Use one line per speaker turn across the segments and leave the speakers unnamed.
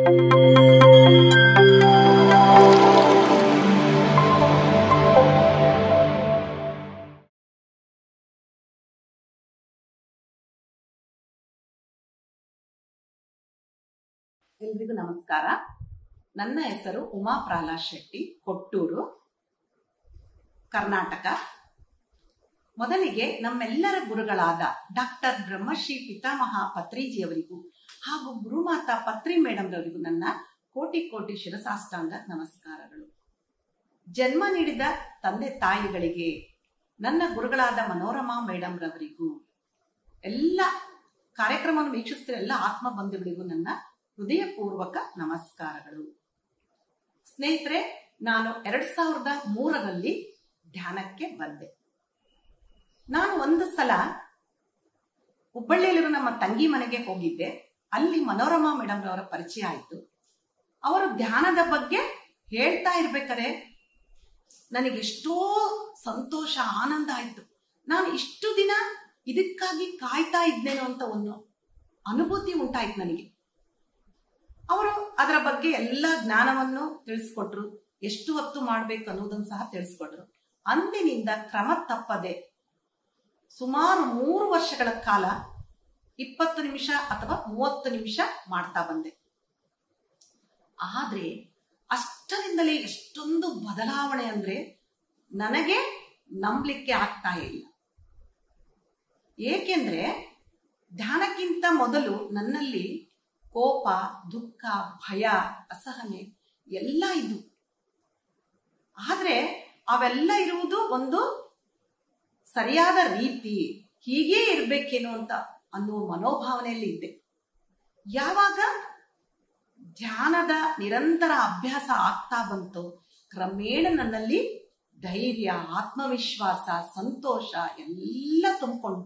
ಎಲ್ರಿಗೂ ನಮಸ್ಕಾರ ನನ್ನ ಹೆಸರು ಉಮಾ ಪ್ರಹ್ಲಾದ್ ಶೆಟ್ಟಿ ಕೊಟ್ಟೂರು ಕರ್ನಾಟಕ ಮೊದಲಿಗೆ ನಮ್ಮೆಲ್ಲರ ಗುರುಗಳಾದ ಡಾಕ್ಟರ್ ಬ್ರಹ್ಮಶ್ರೀ ಪಿತಾಮಹ ಪತ್ರಿಜಿಯವರಿಗೂ ಹಾಗೂ ಗುರುಮಾತಾ ಪತ್ರಿ ಮೇಡಮ್ ರವರಿಗೂ ನನ್ನ ಕೋಟಿ ಕೋಟಿ ಶಿರಸಾಷ್ಟಾಂಗ ನಮಸ್ಕಾರಗಳು ಜನ್ಮ ನೀಡಿದ ತಂದೆ ತಾಯಿಗಳಿಗೆ ನನ್ನ ಗುರುಗಳಾದ ಮನೋರಮಾ ಮೇಡಮ್ ರವರಿಗೂ ಎಲ್ಲ ಕಾರ್ಯಕ್ರಮವನ್ನು ವೀಕ್ಷಿಸ್ತಿರೋ ಎಲ್ಲ ಆತ್ಮ ಬಂಧುಗಳಿಗೂ ನನ್ನ ಹೃದಯಪೂರ್ವಕ ನಮಸ್ಕಾರಗಳು ಸ್ನೇಹಿತರೆ ನಾನು ಎರಡ್ ಸಾವಿರದ ಮೂರರಲ್ಲಿ ಧ್ಯಾನಕ್ಕೆ ಬಂದೆ ನಾನು ಒಂದು ಸಲ ಹುಬ್ಬಳ್ಳಿಯಲ್ಲಿರೋ ನಮ್ಮ ತಂಗಿ ಮನೆಗೆ ಹೋಗಿದ್ದೆ ಅಲ್ಲಿ ಮನೋರಮಾ ಮೇಡಮ್ ರವರ ಪರಿಚಯ ಆಯಿತು ಅವರು ಧ್ಯಾನದ ಬಗ್ಗೆ ಹೇಳ್ತಾ ಇರ್ಬೇಕಾರೆ ನನಗೆ ಎಷ್ಟೋ ಸಂತೋಷ ಆನಂದ ಆಯ್ತು ನಾನು ಇಷ್ಟು ದಿನ ಇದಕ್ಕಾಗಿ ಕಾಯ್ತಾ ಇದ್ದೇನೋ ಅಂತ ಒಂದು ಅನುಭೂತಿ ಉಂಟಾಯ್ತು ನನಗೆ ಅವರು ಅದರ ಬಗ್ಗೆ ಎಲ್ಲ ಜ್ಞಾನವನ್ನು ತಿಳಿಸ್ಕೊಟ್ರು ಎಷ್ಟು ಹೊತ್ತು ಮಾಡ್ಬೇಕು ಅನ್ನೋದನ್ನು ಸಹ ತಿಳಿಸ್ಕೊಟ್ರು ಅಂದಿನಿಂದ ಕ್ರಮ ತಪ್ಪದೆ ಸುಮಾರು ಮೂರು ವರ್ಷಗಳ ಕಾಲ ಇಪ್ಪತ್ತು ನಿಮಿಷ ಅಥವಾ ಮೂವತ್ತು ನಿಮಿಷ ಮಾಡ್ತಾ ಬಂದೆ ಆದ್ರೆ ಅಷ್ಟರಿಂದಲೇ ಎಷ್ಟೊಂದು ಬದಲಾವಣೆ ಅಂದ್ರೆ ನನಗೆ ನಂಬಲಿಕ್ಕೆ ಆಗ್ತಾ ಇಲ್ಲ ಏಕೆಂದ್ರೆ ಧ್ಯಾನಕ್ಕಿಂತ ಮೊದಲು ನನ್ನಲ್ಲಿ ಕೋಪ ದುಃಖ ಭಯ ಅಸಹನೆ ಎಲ್ಲ ಇದು ಆದ್ರೆ ಅವೆಲ್ಲ ಇರುವುದು ಒಂದು ಸರಿಯಾದ ರೀತಿ ಹೀಗೇ ಇರ್ಬೇಕೇನೋ ಅಂತ ಅನ್ನುವ ಮನೋಭಾವನೆಯಲ್ಲಿ ಇದ್ದೆ ಯಾವಾಗ ಧ್ಯಾನದ ನಿರಂತರ ಅಭ್ಯಾಸ ಆಗ್ತಾ ಬಂತು ಕ್ರಮೇಣ ನನ್ನಲ್ಲಿ ಧೈರ್ಯ ಆತ್ಮವಿಶ್ವಾಸ ಸಂತೋಷ ಎಲ್ಲ ತುಂಬಿಕೊಂಡು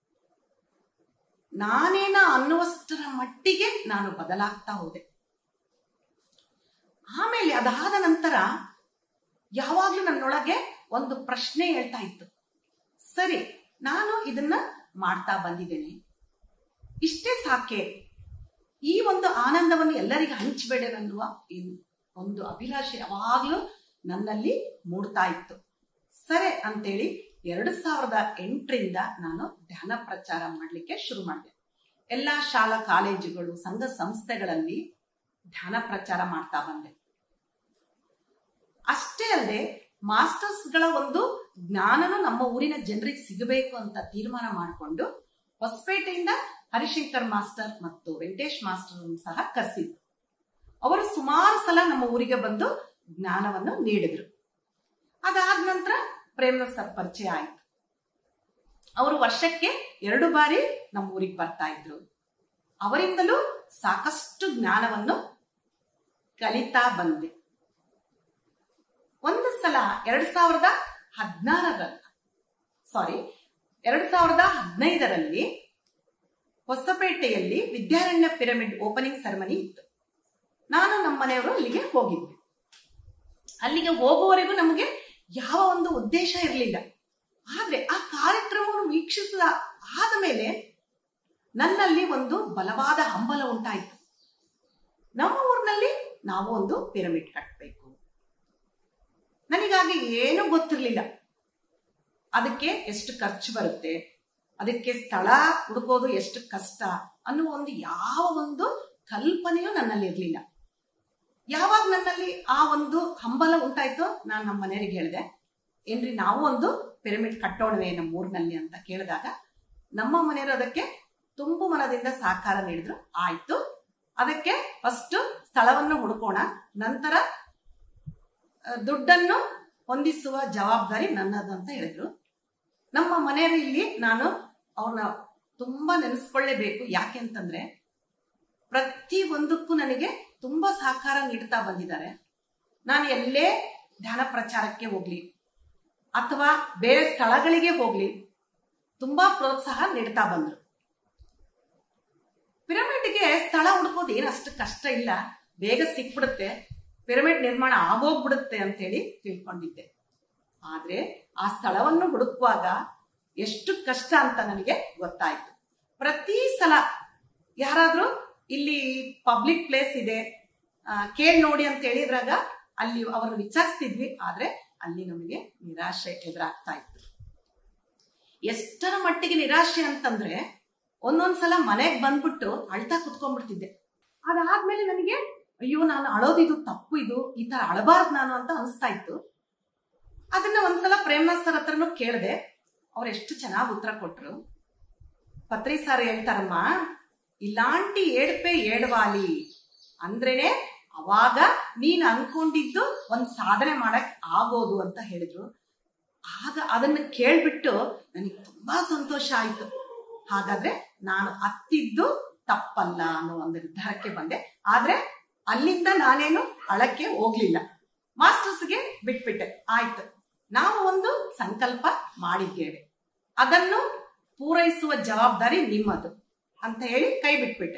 ನಾನೇನ ಅನ್ನುವಷ್ಟರ ಮಟ್ಟಿಗೆ ನಾನು ಬದಲಾಗ್ತಾ ಹೋದೆ ಆಮೇಲೆ ಅದಾದ ನಂತರ ಯಾವಾಗ್ಲೂ ನನ್ನೊಳಗೆ ಒಂದು ಪ್ರಶ್ನೆ ಹೇಳ್ತಾ ಇತ್ತು ಸರಿ ನಾನು ಇದನ್ನ ಮಾಡ್ತಾ ಬಂದಿದ್ದೇನೆ ಇಷ್ಟೇ ಸಾಕೆ ಈ ಒಂದು ಆನಂದವನ್ನು ಎಲ್ಲರಿಗೂ ಹಂಚಬೇಡವೆನ್ನುವ ಒಂದು ಅಭಿಲಾಷೆ ಯಾವಾಗ್ಲೂ ನನ್ನಲ್ಲಿ ಮೂಡ್ತಾ ಇತ್ತು ಸರಿ ಅಂತೇಳಿ ಎರಡು ಸಾವಿರದ ಎಂಟರಿಂದ ನಾನು ಧ್ಯಾನ ಪ್ರಚಾರ ಮಾಡಲಿಕ್ಕೆ ಶುರು ಮಾಡಿದೆ ಎಲ್ಲ ಶಾಲಾ ಕಾಲೇಜುಗಳು ಸಂಘ ಸಂಸ್ಥೆಗಳಲ್ಲಿ ಧ್ಯಾನ ಪ್ರಚಾರ ಮಾಡ್ತಾ ಬಂದೆ ಅಷ್ಟೇ ಅಲ್ಲದೆ ಮಾಸ್ಟರ್ಸ್ಗಳ ಒಂದು ಜ್ಞಾನನು ನಮ್ಮ ಊರಿನ ಜನರಿಗೆ ಸಿಗಬೇಕು ಅಂತ ತೀರ್ಮಾನ ಮಾಡಿಕೊಂಡು ಹೊಸಪೇಟೆಯಿಂದ ಹರಿಶಂಕರ್ ಮಾಸ್ಟರ್ ಮತ್ತು ವೆಂಕಟೇಶ್ ಮಾಸ್ಟರ್ ಸಹ ಕರೆಸಿದ್ರು ಅವರು ಸುಮಾರು ಸಲ ನಮ್ಮ ಊರಿಗೆ ಬಂದು ಜ್ಞಾನವನ್ನು ನೀಡಿದ್ರು ಅದಾದ ನಂತರ ಪ್ರೇಮನ ಸರ್ ಪರಿಚಯ ಆಯ್ತು ಅವರು ವರ್ಷಕ್ಕೆ ಎರಡು ಬಾರಿ ನಮ್ಮ ಊರಿಗೆ ಬರ್ತಾ ಇದ್ರು ಅವರಿಂದಲೂ ಸಾಕಷ್ಟು ಜ್ಞಾನವನ್ನು ಕಲಿತಾ ಬಂದೆ ಒಂದು ಸಲ ಎರಡ್ ಸಾವಿರದ ಹದಿನಾರರ ಸಾರಿ ಎರಡ್ ಸಾವಿರದ ಹದಿನೈದರಲ್ಲಿ ಹೊಸಪೇಟೆಯಲ್ಲಿ ವಿದ್ಯಾರಣ್ಯ ಪಿರಮಿಡ್ ಓಪನಿಂಗ್ ಸೆರೆಮನಿ ಇತ್ತು ನಾನು ನಮ್ಮ ಮನೆಯವರು ಅಲ್ಲಿಗೆ ಹೋಗಿದ್ವಿ ಅಲ್ಲಿಗೆ ಹೋಗುವವರೆಗೂ ನಮಗೆ ಯಾವ ಒಂದು ಉದ್ದೇಶ ಇರಲಿಲ್ಲ ಆದ್ರೆ ಆ ಕಾರ್ಯಕ್ರಮವನ್ನು ವೀಕ್ಷಿಸಿದ ಆದ ಮೇಲೆ ನನ್ನಲ್ಲಿ ಒಂದು ಬಲವಾದ ಹಂಬಲ ಉಂಟಾಯಿತು ನಮ್ಮ ಊರಿನಲ್ಲಿ ನಾವು ಒಂದು ಪಿರಮಿಡ್ ಕಟ್ಟಬೇಕು ನನಗಾಗಿ ಏನು ಗೊತ್ತಿರಲಿಲ್ಲ ಅದಕ್ಕೆ ಎಷ್ಟು ಖರ್ಚು ಬರುತ್ತೆ ಅದಕ್ಕೆ ಸ್ಥಳ ಹುಡುಕೋದು ಎಷ್ಟು ಕಷ್ಟ ಅನ್ನುವ ಒಂದು ಯಾವ ಒಂದು ಕಲ್ಪನೆಯೂ ನನ್ನಲ್ಲಿ ಇರಲಿಲ್ಲ ಯಾವಾಗ ನನ್ನಲ್ಲಿ ಆ ಒಂದು ಹಂಬಲ ಉಂಟಾಯ್ತೋ ನಾನು ನಮ್ಮ ಮನೆಯವರಿಗೆ ಹೇಳಿದೆ ಏನ್ರಿ ನಾವು ಒಂದು ಪಿರಮಿಡ್ ಕಟ್ಟೋಣವೇ ನಮ್ಮ ಊರಿನಲ್ಲಿ ಅಂತ ಕೇಳಿದಾಗ ನಮ್ಮ ಮನೆಯವರು ಅದಕ್ಕೆ ತುಂಬು ಮನದಿಂದ ಸಹಕಾರ ನೀಡಿದ್ರು ಆಯ್ತು ಅದಕ್ಕೆ ಫಸ್ಟ್ ಸ್ಥಳವನ್ನು ಹುಡುಕೋಣ ನಂತರ ದುಡ್ಡನ್ನು ಹೊಂದಿಸುವ ಜವಾಬ್ದಾರಿ ನನ್ನದು ಅಂತ ಹೇಳಿದ್ರು ನಮ್ಮ ಮನೆಯವರು ಇಲ್ಲಿ ನಾನು ಅವ್ರನ್ನ ತುಂಬಾ ನೆನೆಸ್ಕೊಳ್ಳೇಬೇಕು ಯಾಕೆ ಅಂತಂದ್ರೆ ಪ್ರತಿ ಒಂದಕ್ಕೂ ನನಗೆ ತುಂಬಾ ಸಹಕಾರ ನೀಡ್ತಾ ಬಂದಿದ್ದಾರೆ ನಾನು ಎಲ್ಲೇ ಧ್ಯಾನ ಪ್ರಚಾರಕ್ಕೆ ಹೋಗ್ಲಿ ಅಥವಾ ಬೇರೆ ಸ್ಥಳಗಳಿಗೆ ಹೋಗ್ಲಿ ತುಂಬಾ ಪ್ರೋತ್ಸಾಹ ನೀಡ್ತಾ ಬಂದ್ರು ಪಿರಮಿಡ್ಗೆ ಸ್ಥಳ ಹುಡುಕೋದು ಏನು ಅಷ್ಟು ಕಷ್ಟ ಇಲ್ಲ ಬೇಗ ಸಿಕ್ಬಿಡುತ್ತೆ ಪಿರಮಿಡ್ ನಿರ್ಮಾಣ ಆಗೋಗ್ಬಿಡುತ್ತೆ ಅಂತೇಳಿ ತಿಳ್ಕೊಂಡಿದ್ದೆ ಆದ್ರೆ ಆ ಸ್ಥಳವನ್ನು ಹುಡುಕುವಾಗ ಎಷ್ಟು ಕಷ್ಟ ಅಂತ ನನಗೆ ಗೊತ್ತಾಯ್ತು ಪ್ರತಿ ಸಲ ಯಾರಾದ್ರೂ ಇಲ್ಲಿ ಪಬ್ಲಿಕ್ ಪ್ಲೇಸ್ ಇದೆ ಕೇಳಿ ನೋಡಿ ಅಂತ ಹೇಳಿದ್ರಾಗ ಅಲ್ಲಿ ಅವ್ರನ್ನ ವಿಚಾರಿಸ್ತಿದ್ವಿ ಆದ್ರೆ ಅಲ್ಲಿ ನಮಗೆ ನಿರಾಶೆ ಎದುರಾಗ್ತಾ ಇತ್ತು ಎಷ್ಟರ ಮಟ್ಟಿಗೆ ನಿರಾಶೆ ಅಂತಂದ್ರೆ ಒಂದೊಂದ್ಸಲ ಮನೆಗ್ ಬಂದ್ಬಿಟ್ಟು ಅಳ್ತಾ ಕುತ್ಕೊಂಡ್ಬಿಡ್ತಿದ್ದೆ ಅದಾದ್ಮೇಲೆ ನನಗೆ ಅಯ್ಯೋ ನಾನು ಅಳೋದಿದು ತಪ್ಪು ಇದು ಈ ತರ ಅಳಬಾರ್ದು ನಾನು ಅಂತ ಅನಿಸ್ತಾ ಇತ್ತು ಅದನ್ನ ಒಂದ್ಸಲ ಪ್ರೇಮನಾಥ್ ಸರ್ ಹತ್ರನೂ ಕೇಳಿದೆ ಅವ್ರು ಎಷ್ಟು ಚೆನ್ನಾಗಿ ಉತ್ತರ ಕೊಟ್ರು ಪತ್ರಿ ಸರ್ ಹೇಳ್ತಾರಮ್ಮ ಇಲಾಂಟಿ ಏಡ್ಪೆ ಏಡ್ವಾಲಿ ಅಂದ್ರೇನೆ ಅವಾಗ ನೀನ್ ಅನ್ಕೊಂಡಿದ್ದು ಒಂದ್ ಸಾಧನೆ ಮಾಡಕ್ ಆಗೋದು ಅಂತ ಹೇಳಿದ್ರು ಆಗ ಅದನ್ನ ಕೇಳ್ಬಿಟ್ಟು ನನಗೆ ತುಂಬಾ ಸಂತೋಷ ಆಯ್ತು ಹಾಗಾದ್ರೆ ನಾನು ಅತ್ತಿದ್ದು ತಪ್ಪಲ್ಲ ಅನ್ನೋ ಒಂದು ನಿರ್ಧಾರಕ್ಕೆ ಬಂದೆ ಆದ್ರೆ ಅಲ್ಲಿಂದ ನಾನೇನು ಅಳಕ್ಕೆ ಹೋಗ್ಲಿಲ್ಲ ಮಾಸ್ಟರ್ಸ್ಗೆ ಬಿಟ್ಬಿಟ್ಟೆ ಆಯ್ತು ನಾವು ಒಂದು ಸಂಕಲ್ಪ ಮಾಡಿದ್ದೇವೆ ಅದನ್ನು ಪೂರೈಸುವ ಜವಾಬ್ದಾರಿ ನಿಮ್ಮದು ಅಂತ ಹೇಳಿ ಕೈ ಬಿಟ್ಬಿಟ್ಟೆ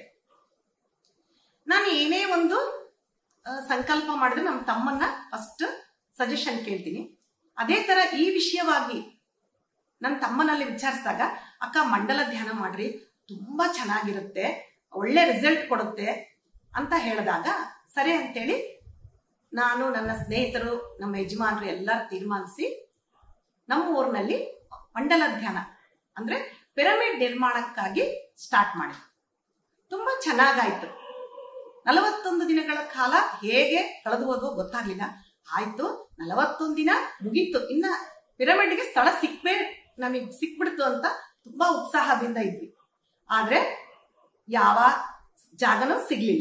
ನಾನು ಏನೇ ಒಂದು ಆ, ಸಂಕಲ್ಪ ಮಾಡಿದ್ರೆ ನಮ್ಮ ತಮ್ಮನ್ನ ಫಸ್ಟ್ ಸಜೆಷನ್ ಕೇಳ್ತೀನಿ ಅದೇ ತರ ಈ ವಿಷಯವಾಗಿ ನನ್ನ ತಮ್ಮನಲ್ಲಿ ವಿಚಾರಿಸಿದಾಗ ಅಕ್ಕ ಮಂಡಲ ಧ್ಯಾನ ಮಾಡ್ರಿ ತುಂಬಾ ಚೆನ್ನಾಗಿರುತ್ತೆ ಒಳ್ಳೆ ರಿಸಲ್ಟ್ ಕೊಡುತ್ತೆ ಅಂತ ಹೇಳಿದಾಗ ಸರಿ ಅಂತೇಳಿ ನಾನು ನನ್ನ ಸ್ನೇಹಿತರು ನಮ್ಮ ಯಜಮಾನರು ಎಲ್ಲರೂ ತೀರ್ಮಾನಿಸಿ ನಮ್ಮ ಊರಿನಲ್ಲಿ ಮಂಡಲ ಧ್ಯಾನ ಅಂದ್ರೆ ಪಿರಮಿಡ್ ನಿರ್ಮಾಣಕ್ಕಾಗಿ ಸ್ಟಾರ್ಟ್ ಮಾಡಿದ್ವಿ ತುಂಬಾ ಚೆನ್ನಾಗಾಯ್ತು ನಲವತ್ತೊಂದು ದಿನಗಳ ಕಾಲ ಹೇಗೆ ಕಳೆದು ಹೋದೋ ಗೊತ್ತಾಗ್ಲಿಲ್ಲ ಆಯ್ತು ನಲವತ್ತೊಂದು ದಿನ ಮುಗೀತು ಇನ್ನ ಪಿರಮಿಡ್ಗೆ ಸ್ಥಳ ಸಿಕ್ಬೇ ನಮಗೆ ಸಿಕ್ಬಿಡ್ತು ಅಂತ ತುಂಬಾ ಉತ್ಸಾಹದಿಂದ ಇದ್ವಿ ಆದ್ರೆ ಯಾವ ಜಾಗನೂ ಸಿಗ್ಲಿಲ್ಲ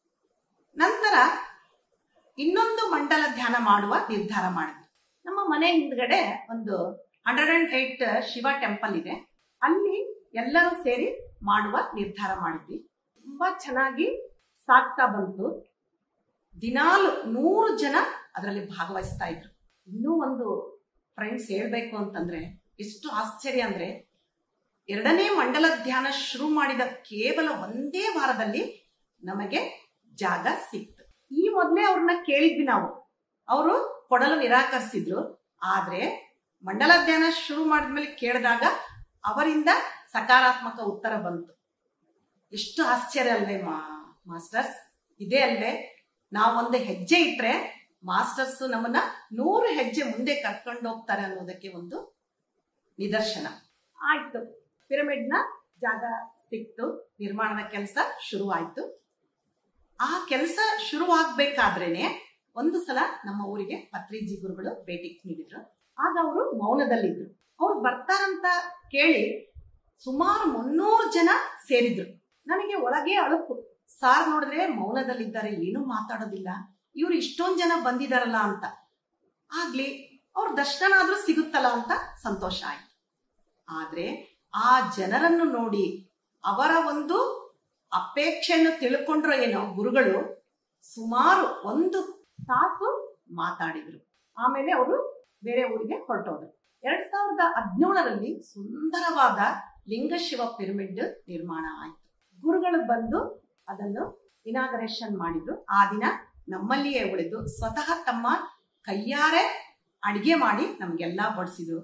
ನಂತರ ಇನ್ನೊಂದು ಮಂಡಲ ಧ್ಯಾನ ಮಾಡುವ ನಿರ್ಧಾರ ಮಾಡಿದ್ವಿ ನಮ್ಮ ಮನೆ ಹಿಂದ್ಗಡೆ ಒಂದು hundred and eight Shiva temple ಇದೆ ಅಲ್ಲಿ ಎಲ್ಲರೂ ಸೇರಿ ಮಾಡುವ ನಿರ್ಧಾರ ಮಾಡಿದ್ವಿ ತುಂಬಾ ಚೆನ್ನಾಗಿ ಸಾಗ್ತಾ ಬಂತು ದಿನಾಲು ನೂರು ಜನ ಅದರಲ್ಲಿ ಭಾಗವಹಿಸ್ತಾ ಇದ್ರು ಇನ್ನೂ ಒಂದು ಫ್ರೆಂಡ್ಸ್ ಹೇಳ್ಬೇಕು ಅಂತಂದ್ರೆ ಎಷ್ಟು ಆಶ್ಚರ್ಯ ಅಂದ್ರೆ ಎರಡನೇ ಮಂಡಲ ಧ್ಯಾನ ಶುರು ಮಾಡಿದ ಕೇವಲ ಒಂದೇ ವಾರದಲ್ಲಿ ನಮಗೆ ಜಾಗ ಸಿಕ್ತು ಈ ಮೊದಲೇ ಅವ್ರನ್ನ ಕೇಳಿದ್ವಿ ನಾವು ಅವರು ಕೊಡಲು ನಿರಾಕರಿಸಿದ್ರು ಆದ್ರೆ ಮಂಡಲ ಧ್ಯಾನ ಶುರು ಮಾಡಿದ್ಮೇಲೆ ಕೇಳಿದಾಗ ಅವರಿಂದ ಸಕಾರಾತ್ಮಕ ಉತ್ತರ ಬಂತು ಎಷ್ಟು ಆಶ್ಚರ್ಯ ಅಲ್ವೇ ಮಾ ಮಾಸ್ಟರ್ಸ್ ಇದೇ ಅಲ್ವೇ ನಾವೊಂದು ಹೆಜ್ಜೆ ಇಟ್ರೆ ಮಾಸ್ಟರ್ಸ್ ನಮ್ಮನ್ನ ನೂರು ಹೆಜ್ಜೆ ಮುಂದೆ ಕರ್ಕೊಂಡು ಹೋಗ್ತಾರೆ ಅನ್ನೋದಕ್ಕೆ ಒಂದು ನಿದರ್ಶನ ಆಯ್ತು ಪಿರಮಿಡ್ ನ ಜಾಗ ಸಿಕ್ತು ನಿರ್ಮಾಣದ ಕೆಲಸ ಶುರು ಆಯ್ತು ಆ ಕೆಲಸ ಶುರುವಾಗ್ಬೇಕಾದ್ರೇನೆ ಒಂದು ಸಲ ನಮ್ಮ ಊರಿಗೆ ಪತ್ರಿಜಿ ಗುರುಗಳು ಭೇಟಿ ನೀಡಿದ್ರು ಆಗ ಅವರು ಮೌನದಲ್ಲಿದ್ರು ಅವ್ರು ಬರ್ತಾರಂತ ಕೇಳಿ ಸುಮಾರು ಮುನ್ನೂರು ಜನ ಸೇರಿದ್ರು ನನಗೆ ಒಳಗೆ ಅಳುಕು ಸಾರ್ ನೋಡಿದ್ರೆ ಮೌನದಲ್ಲಿದ್ದಾರೆ ಏನೂ ಮಾತಾಡೋದಿಲ್ಲ ಇವ್ರು ಇಷ್ಟೊಂದ್ ಜನ ಬಂದಿದಾರಲ್ಲ ಅಂತ ಆಗ್ಲಿ ಅವ್ರ ದರ್ಶನ ಆದ್ರೂ ಸಿಗುತ್ತಲ್ಲ ಅಂತ ಸಂತೋಷ ಆಯ್ತು ಆದ್ರೆ ಆ ಜನರನ್ನು ನೋಡಿ ಅವರ ಒಂದು ಅಪೇಕ್ಷೆಯನ್ನು ತಿಳ್ಕೊಂಡ್ರೋ ಏನೋ ಗುರುಗಳು ಸುಮಾರು ಒಂದು ತಾಸು ಮಾತಾಡಿದ್ರು ಆಮೇಲೆ ಅವರು ಬೇರೆ ಊರಿಗೆ ಹೊರಟೋದ್ರು ಎರಡ್ ಸಾವಿರದ ಹದಿನೇಳರಲ್ಲಿ ಸುಂದರವಾದ ಲಿಂಗಶಿವ ಪಿರಮಿಡ್ ನಿರ್ಮಾಣ ಆಯ್ತು ಗುರುಗಳು ಬಂದು ಅದನ್ನು ಇನಾಗರೇಷನ್ ಮಾಡಿದ್ರು ಆ ದಿನ ನಮ್ಮಲ್ಲಿಯೇ ಉಳಿದು ಸ್ವತಃ ತಮ್ಮ ಕೈಯಾರೆ ಅಡಿಗೆ ಮಾಡಿ ನಮ್ಗೆಲ್ಲ ಬಡಿಸಿದ್ರು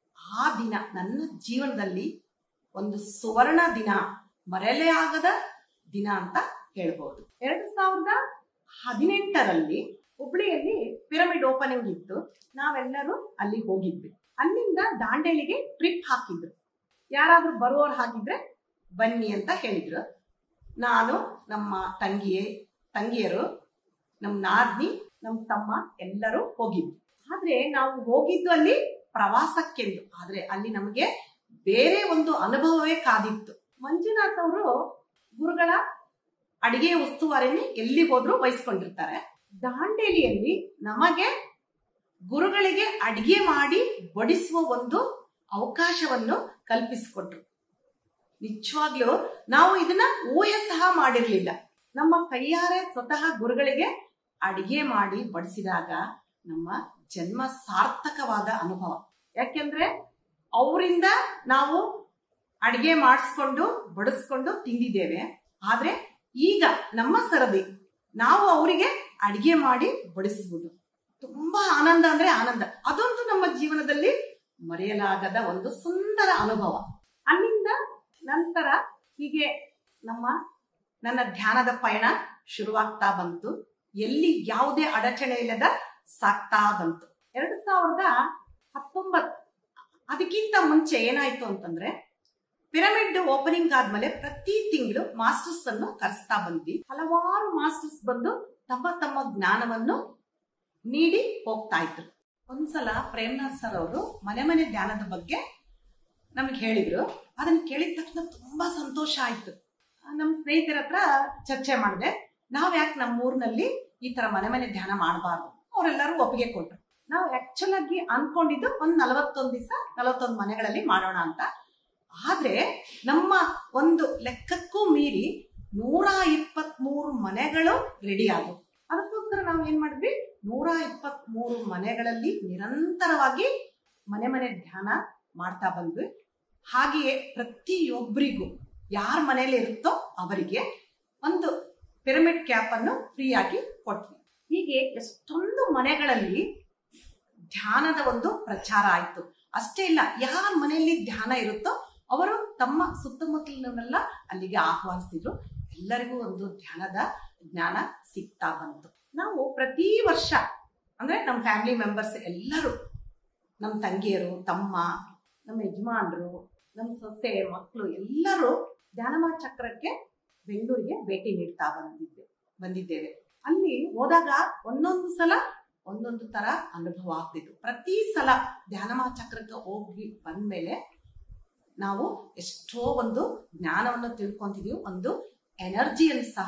ಆ ದಿನ ನನ್ನ ಜೀವನದಲ್ಲಿ ಒಂದು ಸುವರ್ಣ ದಿನ ಮರೆಯಲೇ ಆಗದ ದಿನ ಅಂತ ಹೇಳ್ಬೋದು ಎರಡ್ ಸಾವಿರದ ಹದಿನೆಂಟರಲ್ಲಿ ಹುಬ್ಳಿಯಲ್ಲಿ ಪಿರಮಿಡ್ ಓಪನಿಂಗ್ ಇತ್ತು ನಾವೆಲ್ಲರೂ ಅಲ್ಲಿ ಹೋಗಿದ್ವಿ ಅಲ್ಲಿಂದ ದಾಂಡೇಲಿಗೆ ಟ್ರಿಪ್ ಹಾಕಿದ್ರು ಯಾರಾದ್ರೂ ಬರುವವ್ರು ಹಾಕಿದ್ರೆ ಬನ್ನಿ ಅಂತ ಹೇಳಿದ್ರು ನಾನು ನಮ್ಮ ತಂಗಿಯೇ ತಂಗಿಯರು ನಮ್ಮ ನಾದ್ನಿ ನಮ್ಮ ತಮ್ಮ ಎಲ್ಲರೂ ಹೋಗಿದ್ವಿ ಆದ್ರೆ ನಾವು ಹೋಗಿದ್ದು ಅಲ್ಲಿ ಪ್ರವಾಸಕ್ಕೆಂದು ಆದ್ರೆ ಅಲ್ಲಿ ನಮಗೆ ಬೇರೆ ಒಂದು ಅನುಭವವೇ ಕಾದಿತ್ತು ಮಂಜುನಾಥ್ ಅವರು ಗುರುಗಳ ಅಡಿಗೆ ಉಸ್ತುವಾರಿని ಎಲ್ಲಿ ಹೋದ್ರು ವಹಿಸ್ಕೊಂಡಿರ್ತಾರೆ ದಾಂಡೇಲಿಯಲ್ಲಿ ನಮಗೆ ಗುರುಗಳಿಗೆ ಅಡಿಗೆ ಮಾಡಿ ಬಡಿಸುವ ಒಂದು ಅವಕಾಶವನ್ನು ಕಲ್ಪಿಸಿಕೊಟ್ರು ನಿಜವಾಗ್ಲೂ ನಾವು ಇದನ್ನ ಊಹೆ ಸಹ ಮಾಡಿರ್ಲಿಲ್ಲ ನಮ್ಮ ಕೈಯಾರೆ ಸ್ವತಃ ಗುರುಗಳಿಗೆ ಅಡಿಗೆ ಮಾಡಿ ಬಡಿಸಿದಾಗ ನಮ್ಮ ಜನ್ಮ ಸಾರ್ಥಕವಾದ ಅನುಭವ ಯಾಕೆಂದ್ರೆ ಅವರಿಂದ ನಾವು ಅಡಿಗೆ ಮಾಡಿಸ್ಕೊಂಡು ಬಡಿಸ್ಕೊಂಡು ತಿಂದಿದ್ದೇವೆ ಆದ್ರೆ ಈಗ ನಮ್ಮ ಸರದಿ ನಾವು ಅವರಿಗೆ ಅಡಿಗೆ ಮಾಡಿ ಬಡಿಸಬಹುದು ತುಂಬಾ ಆನಂದ ಅಂದ್ರೆ ಆನಂದ ಅದೊಂದು ನಮ್ಮ ಜೀವನದಲ್ಲಿ ಮರೆಯಲಾಗದ ಒಂದು ಸುಂದರ ಅನುಭವ ಅಲ್ಲಿಂದ ನಂತರ ಹೀಗೆ ನಮ್ಮ ನನ್ನ ಧ್ಯಾನದ ಪಯಣ ಶುರುವಾಗ್ತಾ ಬಂತು ಎಲ್ಲಿ ಯಾವುದೇ ಅಡಚಣೆ ಇಲ್ಲದ ಸಾಕ್ತಾ ಬಂತು ಎರಡ್ ಸಾವಿರದ ಹತ್ತೊಂಬತ್ ಅದಕ್ಕಿಂತ ಮುಂಚೆ ಏನಾಯ್ತು ಅಂತಂದ್ರೆ ಪಿರಮಿಡ್ ಓಪನಿಂಗ್ ಆದ್ಮೇಲೆ ಪ್ರತಿ ತಿಂಗಳು ಮಾಸ್ಟರ್ಸ್ ಅನ್ನು ಕರೆಸ್ತಾ ಬಂದ್ವಿ ಹಲವಾರು ಮಾಸ್ಟರ್ಸ್ ಬಂದು ತಮ್ಮ ತಮ್ಮ ಜ್ಞಾನವನ್ನು ನೀಡಿ ಹೋಗ್ತಾ ಇದ್ರು ಒಂದ್ಸಲ ಪ್ರೇಮ್ನಾಥ್ ಸರ್ ಅವರು ಮನೆ ಮನೆ ಧ್ಯಾನದ ಬಗ್ಗೆ ನಮ್ಗೆ ಹೇಳಿದ್ರು ಅದನ್ನ ಕೇಳಿದ ತಕ್ಷಣ ತುಂಬಾ ಸಂತೋಷ ಆಯ್ತು ನಮ್ಮ ಸ್ನೇಹಿತರ ಹತ್ರ ಚರ್ಚೆ ಮಾಡಿದೆ ನಾವ್ ಯಾಕೆ ನಮ್ಮ ಊರಿನಲ್ಲಿ ಈ ತರ ಮನೆ ಮನೆ ಧ್ಯಾನ ಮಾಡಬಾರ್ದು ಅವರೆಲ್ಲರೂ ಒಪ್ಪಿಗೆ ಕೊಟ್ರು ನಾವು ಆಕ್ಚುಲ್ ಆಗಿ ಅನ್ಕೊಂಡಿದ್ದು ಒಂದ್ ನಲವತ್ತೊಂದ್ ದಿವಸ ನಲವತ್ತೊಂದು ಮನೆಗಳಲ್ಲಿ ಮಾಡೋಣ ಅಂತ ಆದ್ರೆ ನಮ್ಮ ಒಂದು ಲೆಕ್ಕಕ್ಕೂ ಮೀರಿ ನೂರ ಇಪ್ಪತ್ತ್ ಮೂರು ಮನೆಗಳು ರೆಡಿ ಆದವು ಅದಕ್ಕೋಸ್ಕರ ನಾವು ಏನ್ ಮಾಡಿದ್ವಿ ನೂರ ಇಪ್ಪತ್ತ್ ಮೂರು ಮನೆಗಳಲ್ಲಿ ನಿರಂತರವಾಗಿ ಮನೆ ಮನೆ ಧ್ಯಾನ ಮಾಡ್ತಾ ಬಂದ್ವಿ ಹಾಗೆಯೇ ಪ್ರತಿಯೊಬ್ಬರಿಗೂ ಯಾರ ಮನೆಯಲ್ಲಿ ಇರುತ್ತೋ ಅವರಿಗೆ ಒಂದು ಪಿರಮಿಡ್ ಕ್ಯಾಪ್ ಅನ್ನು ಫ್ರೀ ಆಗಿ ಕೊಟ್ವಿ ಹೀಗೆ ಎಷ್ಟೊಂದು ಮನೆಗಳಲ್ಲಿ ಧ್ಯಾನದ ಒಂದು ಪ್ರಚಾರ ಆಯ್ತು ಅಷ್ಟೇ ಇಲ್ಲ ಯಾರ ಮನೆಯಲ್ಲಿ ಧ್ಯಾನ ಇರುತ್ತೋ ಅವರು ತಮ್ಮ ಸುತ್ತಮುತ್ತಲಿನವರೆಲ್ಲ ಅಲ್ಲಿಗೆ ಆಹ್ವಾನಿಸ್ತಿದ್ರು ಎಲ್ಲರಿಗೂ ಒಂದು ಧ್ಯಾನದ ಜ್ಞಾನ ಸಿಗ್ತಾ ಬಂತು ನಾವು ಪ್ರತಿ ವರ್ಷ ಅಂದ್ರೆ ನಮ್ಮ ಫ್ಯಾಮಿಲಿ ಮೆಂಬರ್ಸ್ ಎಲ್ಲರೂ ನಮ್ಮ ತಂಗಿಯರು ತಮ್ಮ ನಮ್ಮ ಯಜಮಾನರು ನಮ್ಮ ಸೊಸೆ ಮಕ್ಕಳು ಎಲ್ಲರೂ ಧ್ಯಾನಮ ಚಕ್ರಕ್ಕೆ ಬೆಂಗಳೂರಿಗೆ ಭೇಟಿ ನೀಡ್ತಾ ಬಂದಿದ್ದೆ ಬಂದಿದ್ದೇವೆ ಅಲ್ಲಿ ಹೋದಾಗ ಒಂದೊಂದು ಸಲ ಒಂದೊಂದು ತರ ಅನುಭವ ಆಗ್ತಿತ್ತು ಪ್ರತಿ ಸಲ ಧ್ಯಾನಮ ಚಕ್ರಕ್ಕೆ ಹೋಗಿ ಬಂದ್ಮೇಲೆ ನಾವು ಎಷ್ಟೋ ಒಂದು ಜ್ಞಾನವನ್ನು ತಿಳ್ಕೊಂತಿದೀವಿ ಒಂದು ಎನರ್ಜಿಯನ್ನು ಸಹ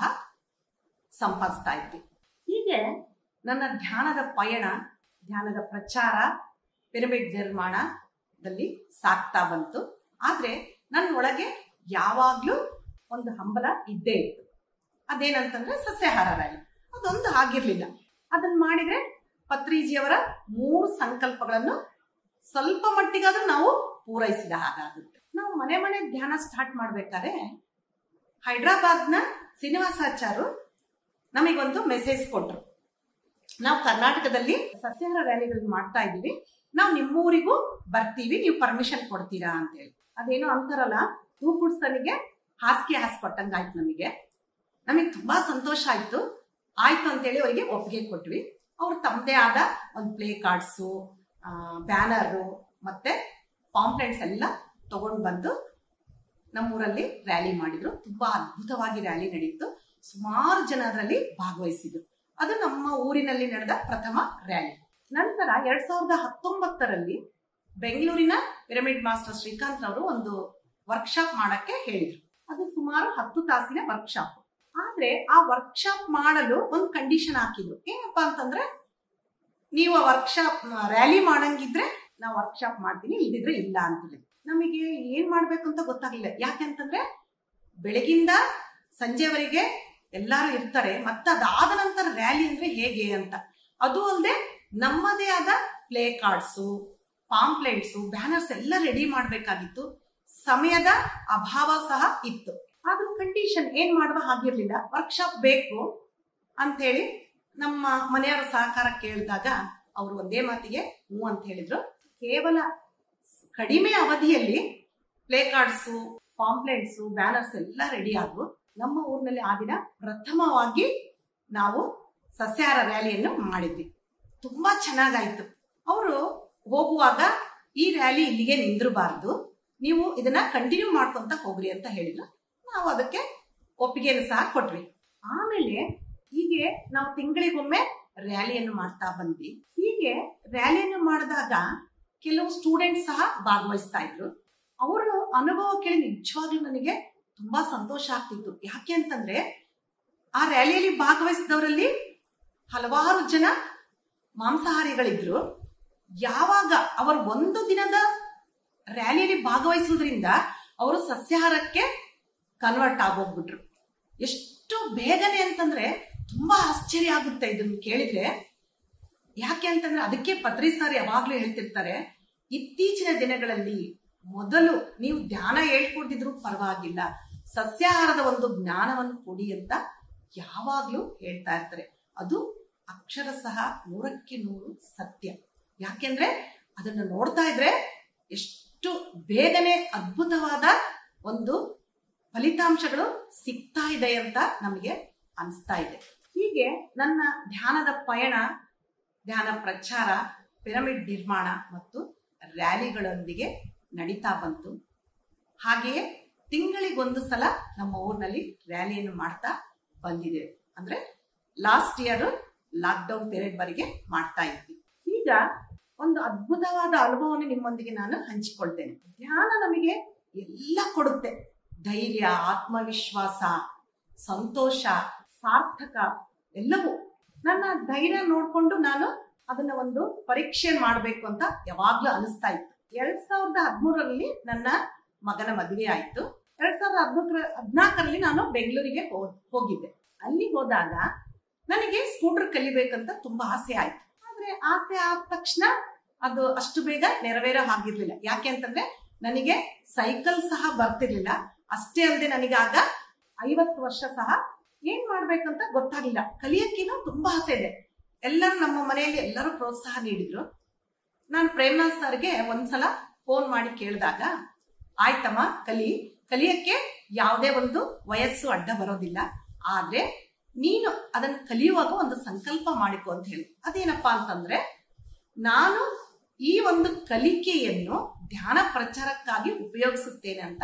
ಸಂಪಾದಿಸ್ತಾ ಇದ್ವಿ ಹೀಗೆ ನನ್ನ ಧ್ಯಾನದ ಪಯಣ ಧ್ಯಾನದ ಪ್ರಚಾರ ಪಿರಮಿಡ್ ನಿರ್ಮಾಣದಲ್ಲಿ ಸಾಕ್ತಾ ಬಂತು ಆದ್ರೆ ನನ್ನ ಒಳಗೆ ಯಾವಾಗ್ಲೂ ಒಂದು ಹಂಬಲ ಇದ್ದೇ ಇತ್ತು ಅದೇನಂತಂದ್ರೆ ಸಸ್ಯಾಹಾರ ರ್ಯಾಲಿ ಅದೊಂದು ಆಗಿರ್ಲಿಲ್ಲ ಅದನ್ನ ಮಾಡಿದ್ರೆ ಪತ್ರಿಜಿಯವರ ಮೂರು ಸಂಕಲ್ಪಗಳನ್ನು ಸ್ವಲ್ಪ ಮಟ್ಟಿಗಾದ್ರೂ ನಾವು ಪೂರೈಸಿದ ಹಾಗಾಗುತ್ತೆ ನಾವು ಮನೆ ಮನೆ ಧ್ಯಾನ ಸ್ಟಾರ್ಟ್ ಮಾಡ್ಬೇಕಾದ್ರೆ ಹೈದ್ರಾಬಾದ್ನ ಶ್ರೀನಿವಾಸಾಚಾರು ನಮಗೊಂದು ಮೆಸೇಜ್ ಕೊಟ್ರು ನಾವು ಕರ್ನಾಟಕದಲ್ಲಿ ಸಸ್ಯಾಹಾರ ರ್ಯಾಲಿಗಳನ್ನ ಮಾಡ್ತಾ ಇದ್ದೀವಿ ನಾವು ನಿಮ್ಮೂರಿಗೂ ಬರ್ತೀವಿ ನೀವು ಪರ್ಮಿಷನ್ ಕೊಡ್ತೀರಾ ಅಂತ ಹೇಳಿ ಅದೇನೋ ಅಂತಾರಲ್ಲ ತೂಕುಡ್ಸನಿಗೆ ಹಾಸಿಗೆ ಹಾಸ್ಕೊಟ್ಟಂಗಾಯ್ತು ನಮಗೆ ನಮಗೆ ತುಂಬಾ ಸಂತೋಷ ಆಯ್ತು ಆಯ್ತು ಅಂತೇಳಿ ಅವರಿಗೆ ಒಪ್ಪಿಗೆ ಕೊಟ್ವಿ ಅವ್ರು ತಮ್ಮದೇ ಆದ ಒಂದು ಪ್ಲೇ ಕಾರ್ಡ್ಸು ಬ್ಯಾನರು ಮತ್ತೆ ಪಾಂಪ್ಲೆಟ್ಸ್ ಎಲ್ಲ ತಗೊಂಡು ಬಂದು ನಮ್ಮೂರಲ್ಲಿ ರ್ಯಾಲಿ ಮಾಡಿದ್ರು ತುಂಬಾ ಅದ್ಭುತವಾಗಿ ರ್ಯಾಲಿ ನಡೀತು ಸುಮಾರು ಜನ ಅದರಲ್ಲಿ ಭಾಗವಹಿಸಿದ್ರು ಅದು ನಮ್ಮ ಊರಿನಲ್ಲಿ ನಡೆದ ಪ್ರಥಮ ರ್ಯಾಲಿ ನಂತರ ಎರಡ್ ಸಾವಿರದ ಹತ್ತೊಂಬತ್ತರಲ್ಲಿ ಬೆಂಗಳೂರಿನ ಪಿರಮಿಡ್ ಮಾಸ್ಟರ್ ಶ್ರೀಕಾಂತ್ ಅವರು ಒಂದು ವರ್ಕ್ಶಾಪ್ ಮಾಡಕ್ಕೆ ಹೇಳಿದ್ರು ಅದು ಸುಮಾರು ಹತ್ತು ತಾಸಿನ ವರ್ಕ್ಶಾಪ್ ಆದ್ರೆ ಆ ವರ್ಕ್ಶಾಪ್ ಮಾಡಲು ಒಂದು ಕಂಡೀಷನ್ ಹಾಕಿದ್ರು ಏನಪ್ಪಾ ಅಂತಂದ್ರೆ ನೀವು ಆ ವರ್ಕ್ಶಾಪ್ ರ್ಯಾಲಿ ಮಾಡಂಗಿದ್ರೆ ನಾವು ವರ್ಕ್ಶಾಪ್ ಮಾಡ್ತೀನಿ ಇಲ್ದಿದ್ರೆ ಇಲ್ಲ ಅಂತೇಳಿ ನಮಗೆ ಏನ್ ಮಾಡ್ಬೇಕು ಅಂತ ಗೊತ್ತಾಗ್ಲಿಲ್ಲ ಯಾಕೆಂತಂದ್ರೆ ಬೆಳಗಿಂದ ಸಂಜೆವರೆಗೆ ಎಲ್ಲಾರು ಇರ್ತಾರೆ ಮತ್ತೆ ಅದಾದ ನಂತರ ರ್ಯಾಲಿ ಅಂದ್ರೆ ಹೇಗೆ ಅಂತ ಅದು ಅಲ್ಲದೆ ನಮ್ಮದೇ ಆದ ಪ್ಲೇ ಕಾರ್ಡ್ಸು ಪಾಂಪ್ಲೆಟ್ಸು ಬ್ಯಾನರ್ಸ್ ಎಲ್ಲ ರೆಡಿ ಮಾಡ್ಬೇಕಾಗಿತ್ತು ಸಮಯದ ಅಭಾವ ಸಹ ಇತ್ತು ಆದ್ರೂ ಕಂಡೀಷನ್ ಏನ್ ಮಾಡುವ ಹಾಗಿರ್ಲಿಲ್ಲ ವರ್ಕ್ಶಾಪ್ ಬೇಕು ಅಂತ ಹೇಳಿ ನಮ್ಮ ಮನೆಯವರ ಸಹಕಾರ ಕೇಳಿದಾಗ ಅವರು ಒಂದೇ ಮಾತಿಗೆ ಹ್ಞೂ ಅಂತ ಹೇಳಿದ್ರು ಕೇವಲ ಕಡಿಮೆ ಅವಧಿಯಲ್ಲಿ ಪ್ಲೇ ಕಾರ್ಡ್ಸು ಪಾಂಪ್ಲೆಟ್ಸು ಬ್ಯಾನರ್ಸ್ ಎಲ್ಲ ರೆಡಿ ಆದ್ವು ನಮ್ಮ ಊರಿನಲ್ಲಿ ಆ ದಿನ ಪ್ರಥಮವಾಗಿ ನಾವು ಸಸ್ಯಾಹಾರ ರ್ಯಾಲಿಯನ್ನು ಮಾಡಿದ್ವಿ ತುಂಬಾ ಚೆನ್ನಾಗಾಯ್ತು ಅವರು ಹೋಗುವಾಗ ಈ ರ್ಯಾಲಿ ಇಲ್ಲಿಗೆ ನಿಂದಿರಬಾರ್ದು ನೀವು ಇದನ್ನ ಕಂಟಿನ್ಯೂ ಮಾಡ್ಕೊಂತ ಹೋಗ್ರಿ ಅಂತ ಹೇಳಿದ್ರು ನಾವು ಅದಕ್ಕೆ ಒಪ್ಪಿಗೆಯನ್ನು ಸಹ ಕೊಟ್ವಿ ಆಮೇಲೆ ಹೀಗೆ ನಾವು ತಿಂಗಳಿಗೊಮ್ಮೆ ರ್ಯಾಲಿಯನ್ನು ಮಾಡ್ತಾ ಬಂದ್ವಿ ಹೀಗೆ ರ್ಯಾಲಿಯನ್ನು ಮಾಡಿದಾಗ ಕೆಲವು ಸ್ಟೂಡೆಂಟ್ಸ್ ಸಹ ಭಾಗವಹಿಸ್ತಾ ಇದ್ರು ಅವರ ಅನುಭವ ಕೇಳಿ ನಿಜವಾಗ್ಲೂ ನನಗೆ ತುಂಬಾ ಸಂತೋಷ ಆಗ್ತಿತ್ತು ಯಾಕೆ ಅಂತಂದ್ರೆ ಆ ರ್ಯಾಲಿಯಲ್ಲಿ ಭಾಗವಹಿಸಿದವರಲ್ಲಿ ಹಲವಾರು ಜನ ಮಾಂಸಾಹಾರಿಗಳಿದ್ರು ಯಾವಾಗ ಅವರು ಒಂದು ದಿನದ ರ್ಯಾಲಿಯಲ್ಲಿ ಭಾಗವಹಿಸುವುದರಿಂದ ಅವರು ಸಸ್ಯಾಹಾರಕ್ಕೆ ಕನ್ವರ್ಟ್ ಆಗೋಗ್ಬಿಟ್ರು ಎಷ್ಟು ಬೇಗನೆ ಅಂತಂದ್ರೆ ತುಂಬಾ ಆಶ್ಚರ್ಯ ಆಗುತ್ತೆ ಇದನ್ನ ಕೇಳಿದ್ರೆ ಯಾಕೆ ಅಂತಂದ್ರೆ ಅದಕ್ಕೆ ಪತ್ರಿ ಸರ್ ಯಾವಾಗ್ಲೂ ಹೇಳ್ತಿರ್ತಾರೆ ಇತ್ತೀಚಿನ ದಿನಗಳಲ್ಲಿ ಮೊದಲು ನೀವು ಧ್ಯಾನ ಹೇಳ್ಕೊಡ್ತಿದ್ರು ಪರವಾಗಿಲ್ಲ ಸಸ್ಯಾಹಾರದ ಒಂದು ಜ್ಞಾನವನ್ನು ಕೊಡಿ ಅಂತ ಯಾವಾಗ್ಲೂ ಹೇಳ್ತಾ ಇರ್ತಾರೆ ಅದು ಅಕ್ಷರ ಸಹ ನೂರಕ್ಕೆ ನೂರು ಸತ್ಯ ಯಾಕೆಂದ್ರೆ ಅದನ್ನು ನೋಡ್ತಾ ಇದ್ರೆ ಎಷ್ಟು ಬೇಗನೆ ಅದ್ಭುತವಾದ ಒಂದು ಫಲಿತಾಂಶಗಳು ಸಿಗ್ತಾ ಇದೆ ಅಂತ ನಮಗೆ ಅನಿಸ್ತಾ ಇದೆ ಹೀಗೆ ನನ್ನ ಧ್ಯಾನದ ಪಯಣ ಧ್ಯಾನ ಪ್ರಚಾರ ಪಿರಮಿಡ್ ನಿರ್ಮಾಣ ಮತ್ತು ರ್ಯಾಲಿಗಳೊಂದಿಗೆ ನಡೀತಾ ಬಂತು ಹಾಗೆಯೇ ತಿಂಗಳಿಗೊಂದು ಸಲ ನಮ್ಮ ಊರಿನಲ್ಲಿ ರ್ಯಾಲಿಯನ್ನು ಮಾಡ್ತಾ ಬಂದಿದೆ ಅಂದ್ರೆ ಲಾಸ್ಟ್ ಇಯರ್ ಲಾಕ್ಡೌನ್ ಪೀರಿಯಡ್ ವರೆಗೆ ಮಾಡ್ತಾ ಇದ್ವಿ ಈಗ ಒಂದು ಅದ್ಭುತವಾದ ಅನುಭವವನ್ನು ನಿಮ್ಮೊಂದಿಗೆ ನಾನು ಹಂಚಿಕೊಳ್ತೇನೆ ಧ್ಯಾನ ನಮಗೆ ಎಲ್ಲ ಕೊಡುತ್ತೆ ಧೈರ್ಯ ಆತ್ಮವಿಶ್ವಾಸ ಸಂತೋಷ ಸಾರ್ಥಕ ಎಲ್ಲವೂ ನನ್ನ ಧೈರ್ಯ ನೋಡ್ಕೊಂಡು ನಾನು ಅದನ್ನ ಒಂದು ಪರೀಕ್ಷೆ ಮಾಡಬೇಕು ಅಂತ ಯಾವಾಗ್ಲೂ ಅನಿಸ್ತಾ ಇತ್ತು ಎರಡ್ ಸಾವಿರದ ಹದಿಮೂರರಲ್ಲಿ ನನ್ನ ಮಗನ ಮದುವೆ ಆಯ್ತು ಎರಡ್ ಸಾವಿರದ ಹದಿನಾಲ್ಕರ ಹದಿನಾಲ್ಕರಲ್ಲಿ ನಾನು ಬೆಂಗಳೂರಿಗೆ ಹೋಗಿದ್ದೆ ಅಲ್ಲಿ ಹೋದಾಗ ನನಗೆ ಸ್ಕೂಟರ್ ಕಲಿಬೇಕಂತ ತುಂಬಾ ಆಸೆ ಆಯ್ತು ಆದ್ರೆ ಆಸೆ ಆದ ತಕ್ಷಣ ಅದು ಅಷ್ಟು ಬೇಗ ನೆರವೇರೋ ಹಾಗಿರ್ಲಿಲ್ಲ ಯಾಕೆ ಅಂತಂದ್ರೆ ನನಗೆ ಸೈಕಲ್ ಸಹ ಬರ್ತಿರ್ಲಿಲ್ಲ ಅಷ್ಟೇ ಅಲ್ಲದೆ ನನಗೆ ಆಗ ಐವತ್ತು ವರ್ಷ ಸಹ ಏನ್ ಮಾಡ್ಬೇಕಂತ ಗೊತ್ತಾಗ್ಲಿಲ್ಲ ಕಲಿಯಕ್ಕಿನೂ ತುಂಬಾ ಆಸೆ ಇದೆ ಎಲ್ಲರೂ ನಮ್ಮ ಮನೆಯಲ್ಲಿ ಎಲ್ಲರೂ ಪ್ರೋತ್ಸಾಹ ನೀಡಿದ್ರು ನಾನು ಪ್ರೇಮ್ನಾಥ್ ಸರ್ಗೆ ಒಂದ್ಸಲ ಫೋನ್ ಮಾಡಿ ಕೇಳಿದಾಗ ಆಯ್ತಮ್ಮ ಕಲಿ ಕಲಿಯಕ್ಕೆ ಯಾವುದೇ ಒಂದು ವಯಸ್ಸು ಅಡ್ಡ ಬರೋದಿಲ್ಲ ಆದ್ರೆ ನೀನು ಅದನ್ನ ಕಲಿಯುವಾಗ ಒಂದು ಸಂಕಲ್ಪ ಮಾಡಿಕೊ ಅಂತ ಹೇಳಿ ಅದೇನಪ್ಪಾ ಅಂತಂದ್ರೆ ನಾನು ಈ ಒಂದು ಕಲಿಕೆಯನ್ನು ಧ್ಯಾನ ಪ್ರಚಾರಕ್ಕಾಗಿ ಉಪಯೋಗಿಸುತ್ತೇನೆ ಅಂತ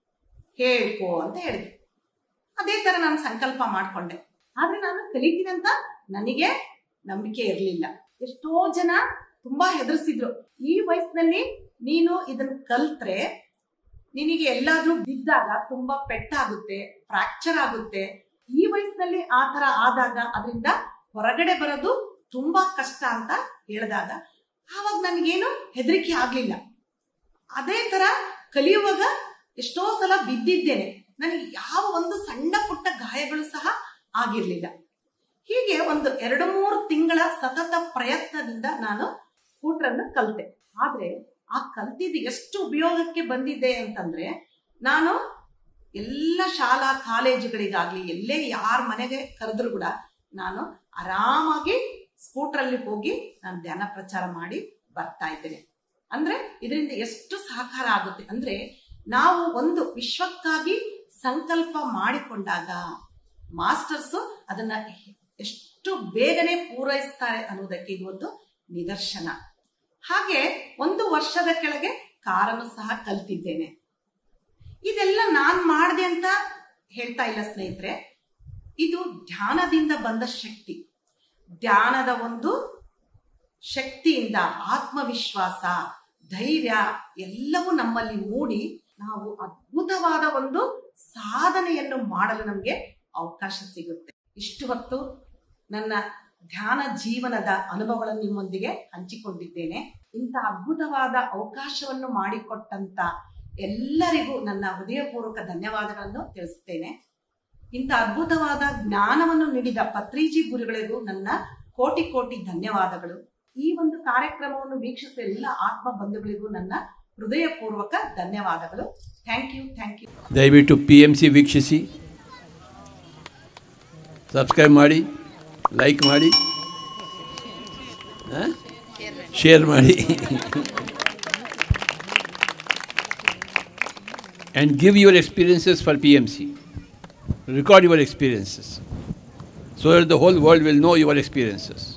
ಹೇಳ್ಕೋ ಅಂತ ಹೇಳಿದೆ ಅದೇ ತರ ನಾನು ಸಂಕಲ್ಪ ಮಾಡ್ಕೊಂಡೆ ಆದ್ರೆ ನಾನು ಕಲಿತೀನಂತ ನನಗೆ ನಂಬಿಕೆ ಇರಲಿಲ್ಲ ಎಷ್ಟೋ ಜನ ತುಂಬಾ ಹೆದರ್ಸಿದ್ರು ಈ ವಯಸ್ಸಿನಲ್ಲಿ ನೀನು ಇದನ್ನ ಕಲ್ತ್ರೆ ನಿನಗೆ ಎಲ್ಲಾದ್ರೂ ಬಿದ್ದಾಗ ತುಂಬಾ ಪೆಟ್ಟಾಗುತ್ತೆ ಫ್ರಾಕ್ಚರ್ ಆಗುತ್ತೆ ಈ ವಯಸ್ಸಿನಲ್ಲಿ ಆ ತರ ಆದಾಗ ಅದರಿಂದ ಹೊರಗಡೆ ಬರೋದು ತುಂಬಾ ಕಷ್ಟ ಅಂತ ಹೇಳಿದಾಗ ಆವಾಗ ನನಗೇನು ಹೆದರಿಕೆ ಆಗ್ಲಿಲ್ಲ ಅದೇ ತರ ಕಲಿಯುವಾಗ ಎಷ್ಟೋ ಸಲ ಬಿದ್ದಿದ್ದೇನೆ ನನಗೆ ಯಾವ ಒಂದು ಸಣ್ಣ ಪುಟ್ಟ ಗಾಯಗಳು ಸಹ ಆಗಿರ್ಲಿಲ್ಲ ಹೀಗೆ ಒಂದು ಎರಡು ಮೂರು ತಿಂಗಳ ಸತತ ಪ್ರಯತ್ನದಿಂದ ನಾನು ಸ್ಕೂಟ್ರನ್ನು ಕಲಿತೆ ಆದ್ರೆ ಆ ಕಲ್ತಿದ್ದು ಎಷ್ಟು ಉಪಯೋಗಕ್ಕೆ ಬಂದಿದೆ ಅಂತಂದ್ರೆ ನಾನು ಎಲ್ಲ ಶಾಲಾ ಕಾಲೇಜುಗಳಿಗಾಗ್ಲಿ ಎಲ್ಲೇ ಯಾರ ಮನೆಗೆ ಕರೆದ್ರು ಕೂಡ ನಾನು ಆರಾಮಾಗಿ ಸ್ಕೂಟ್ರಲ್ಲಿ ಹೋಗಿ ನಾನು ಧ್ಯಾನ ಪ್ರಚಾರ ಮಾಡಿ ಬರ್ತಾ ಇದ್ದೇನೆ ಅಂದ್ರೆ ಇದರಿಂದ ಎಷ್ಟು ಸಹಕಾರ ಆಗುತ್ತೆ ಅಂದ್ರೆ ನಾವು ಒಂದು ವಿಶ್ವಕ್ಕಾಗಿ ಸಂಕಲ್ಪ ಮಾಡಿಕೊಂಡಾಗ ಮಾಸ್ಟರ್ಸ್ ಅದನ್ನ ಎಷ್ಟು ಬೇಗನೆ ಪೂರೈಸ್ತಾರೆ ಅನ್ನೋದಕ್ಕೆ ಇದು ಒಂದು ನಿದರ್ಶನ ಹಾಗೆ ಒಂದು ವರ್ಷದ ಕೆಳಗೆ ಕಾರನ್ನು ಸಹ ಕಲ್ತಿದ್ದೇನೆ ಇದೆಲ್ಲ ನಾನ್ ಮಾಡಿದೆ ಅಂತ ಹೇಳ್ತಾ ಇಲ್ಲ ಸ್ನೇಹಿತರೆ ಇದು ಧ್ಯಾನದಿಂದ ಬಂದ ಶಕ್ತಿ ಧ್ಯಾನದ ಒಂದು ಶಕ್ತಿಯಿಂದ ಆತ್ಮವಿಶ್ವಾಸ ಧೈರ್ಯ ಎಲ್ಲವೂ ನಮ್ಮಲ್ಲಿ ಮೂಡಿ ನಾವು ಅದ್ಭುತವಾದ ಒಂದು ಸಾಧನೆಯನ್ನು ಮಾಡಲು ನಮಗೆ ಅವಕಾಶ ಸಿಗುತ್ತೆ ಇಷ್ಟು ಹೊತ್ತು ನನ್ನ ಧ್ಯಾನ ಜೀವನದ ಅನುಭವಗಳನ್ನು ನಿಮ್ಮೊಂದಿಗೆ ಹಂಚಿಕೊಂಡಿದ್ದೇನೆ ಇಂಥ ಅದ್ಭುತವಾದ ಅವಕಾಶವನ್ನು ಮಾಡಿಕೊಟ್ಟಂತ ಎಲ್ಲರಿಗೂ ನನ್ನ ಹೃದಯಪೂರ್ವಕ ಧನ್ಯವಾದಗಳನ್ನು ತಿಳಿಸುತ್ತೇನೆ ಇಂಥ ಅದ್ಭುತವಾದ ಜ್ಞಾನವನ್ನು ನೀಡಿದ ಪತ್ರಿಜಿ ಗುರುಗಳಿಗೂ ನನ್ನ ಕೋಟಿ ಕೋಟಿ ಧನ್ಯವಾದಗಳು ಈ ಒಂದು ಕಾರ್ಯಕ್ರಮವನ್ನು ವೀಕ್ಷಿಸಿದ ಎಲ್ಲ ಆತ್ಮ ಬಂಧುಗಳಿಗೂ ನನ್ನ ಹೃದಯಪೂರ್ವಕ ಧನ್ಯವಾದಗಳು ಥ್ಯಾಂಕ್ ಯು ಥ್ಯಾಂಕ್ ಯು
ದಯವಿಟ್ಟು ಪಿ ಎಮ್ ಸಿ ವೀಕ್ಷಿಸಿ ಸಬ್ಸ್ಕ್ರೈಬ್ ಮಾಡಿ ಲೈಕ್ ಮಾಡಿ ಶೇರ್ ಮಾಡಿ and give your experiences for P M C record your experiences so that the whole world will know your experiences